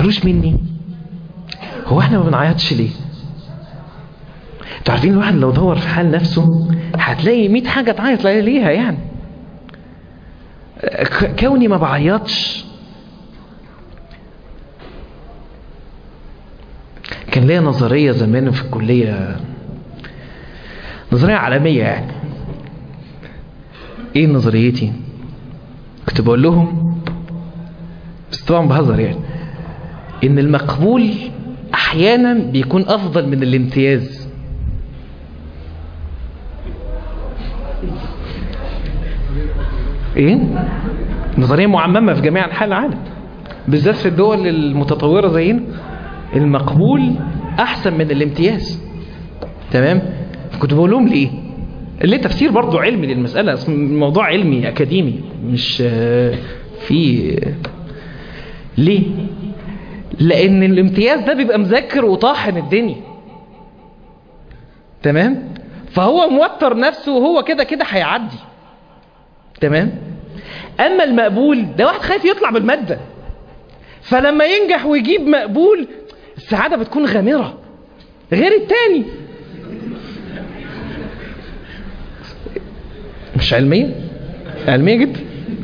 تزعلوش مني هو احنا ما بنعيطش ليه انتوا عارفين الواحد لو دور في حال نفسه هتلاقي 100 حاجة تعيط ليها يعني ك- كوني ما بعيطش كان ليا نظرية زمان في الكلية نظرية عالمية يعني ايه نظريتي كنت بقول لهم بس طبعا بهزر يعني ان المقبول احيانا بيكون افضل من الامتياز ايه نظريه معممه في جميع انحاء العالم بالذات في الدول المتطوره زينا المقبول احسن من الامتياز تمام كنت بقول لهم ليه اللي تفسير برضو علمي للمساله أصل الموضوع علمي اكاديمي مش آه، في ليه لان الامتياز ده بيبقى مذاكر وطاحن الدنيا تمام فهو موتر نفسه وهو كده كده هيعدي تمام اما المقبول ده واحد خايف يطلع بالماده فلما ينجح ويجيب مقبول السعاده بتكون غامره غير التاني مش علميه علميه جدا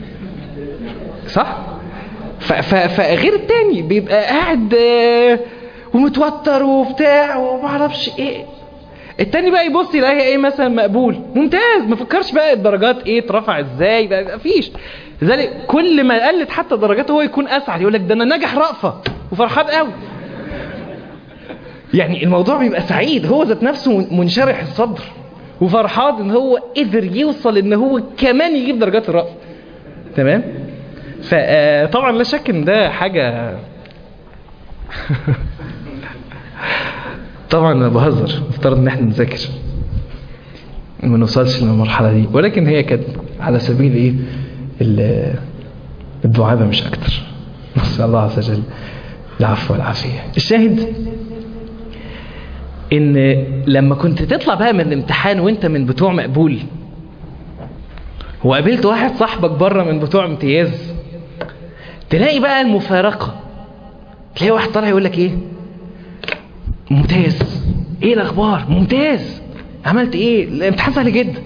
صح ف- ف- فغير التاني بيبقى قاعد آه، ومتوتر وبتاع ومعرفش ايه التاني بقى يبص يلاقي ايه مثلا مقبول ممتاز ما فكرش بقى الدرجات ايه اترفع ازاي بقى مفيش لذلك كل ما قلت حتى درجاته هو يكون اسعد يقول لك ده انا نجح رأفة وفرحان قوي يعني الموضوع بيبقى سعيد هو ذات نفسه منشرح الصدر وفرحان ان هو قدر يوصل ان هو كمان يجيب درجات الرأفة تمام فطبعا لا شك ان ده حاجة طبعا انا بهزر افترض ان احنا نذاكر ما نوصلش للمرحلة دي ولكن هي كانت على سبيل ايه ال- الدعابة مش اكتر نسأل الله عز وجل العفو والعافية الشاهد ان لما كنت تطلع بقى من الامتحان وانت من بتوع مقبول وقابلت واحد صاحبك بره من بتوع امتياز تلاقي بقى المفارقة تلاقي واحد طالع يقول لك ايه ممتاز ايه الاخبار ممتاز عملت ايه الامتحان سهل جدا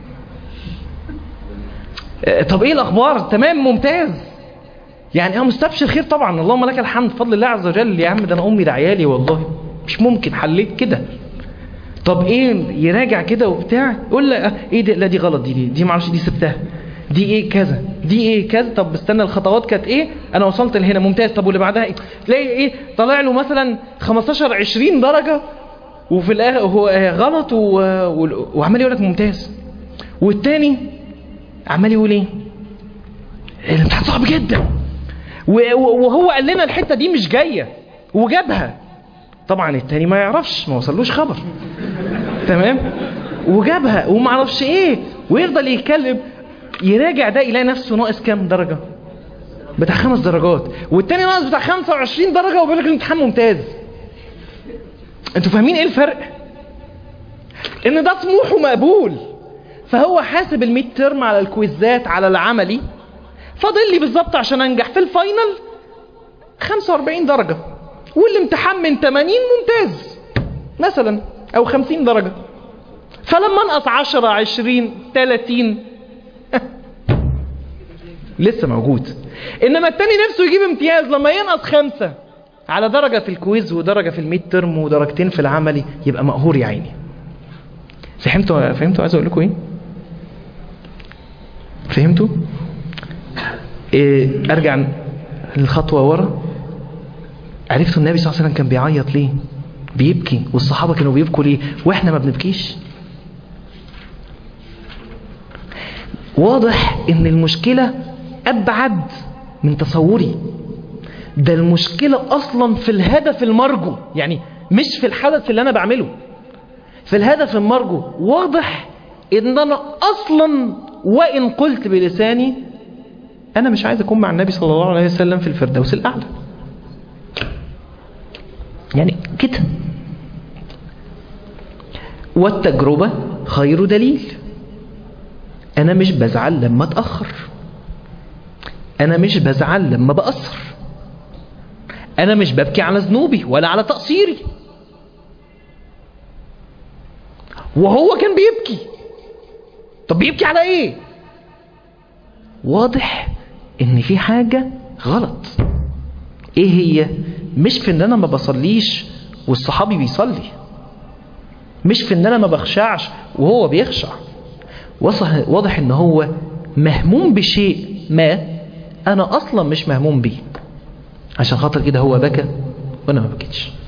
آه، طب ايه الاخبار تمام ممتاز يعني اه مستبشر خير طبعا اللهم لك الحمد بفضل الله عز وجل يا عم ده انا امي دعيالي والله مش ممكن حليت كده طب ايه يراجع كده وبتاع يقول لا ايه ده لا دي غلط دي دي, دي معرفش دي سبتها دي ايه كذا دي ايه كذا طب استنى الخطوات كانت ايه انا وصلت لهنا ممتاز طب واللي بعدها ايه تلاقي ايه طالع له مثلا 15 20 درجه وفي الاخر هو آه، غلط و... و... وعمال يقول لك ممتاز والتاني عمال يقول ايه الامتحان صعب جدا و... و- وهو قال لنا الحته دي مش جايه وجابها طبعا التاني ما يعرفش ما وصلوش خبر تمام وجابها وما اعرفش ايه ويفضل يتكلم يراجع ده يلاقي نفسه ناقص كام درجه بتاع خمس درجات والتاني ناقص بتاع 25 درجه وبيقول لك الامتحان ممتاز انتوا فاهمين ايه الفرق ان ده طموحه مقبول فهو حاسب الميد ترم على الكويزات على العملي فاضل لي بالظبط عشان انجح في الفاينل 45 درجه والامتحان من 80 ممتاز مثلا او 50 درجه فلما انقص 10 20 30 لسه موجود انما التاني نفسه يجيب امتياز لما ينقص خمسة على درجة في الكويز ودرجة في الميد ترم ودرجتين في العملي يبقى مقهور يا عيني فهمتوا فهمتوا عايز اقول لكم ايه فهمتوا إيه ارجع الخطوة ورا عرفتوا النبي صلى الله عليه وسلم كان بيعيط ليه بيبكي والصحابة كانوا بيبكوا ليه واحنا ما بنبكيش واضح ان المشكلة ابعد من تصوري ده المشكلة اصلا في الهدف المرجو يعني مش في الحدث اللي انا بعمله في الهدف المرجو واضح ان انا اصلا وان قلت بلساني انا مش عايز اكون مع النبي صلى الله عليه وسلم في الفردوس الاعلى يعني كده والتجربة خير دليل انا مش بزعل لما اتأخر انا مش بزعل لما بأثر انا مش ببكي على ذنوبي ولا على تقصيري وهو كان بيبكي طب بيبكي على ايه واضح ان في حاجة غلط ايه هي مش في ان انا ما بصليش والصحابي بيصلي مش في ان انا ما بخشعش وهو بيخشع وصح- واضح ان هو مهموم بشيء ما انا اصلا مش مهموم بيه عشان خاطر كده هو بكى وانا ما بكيتش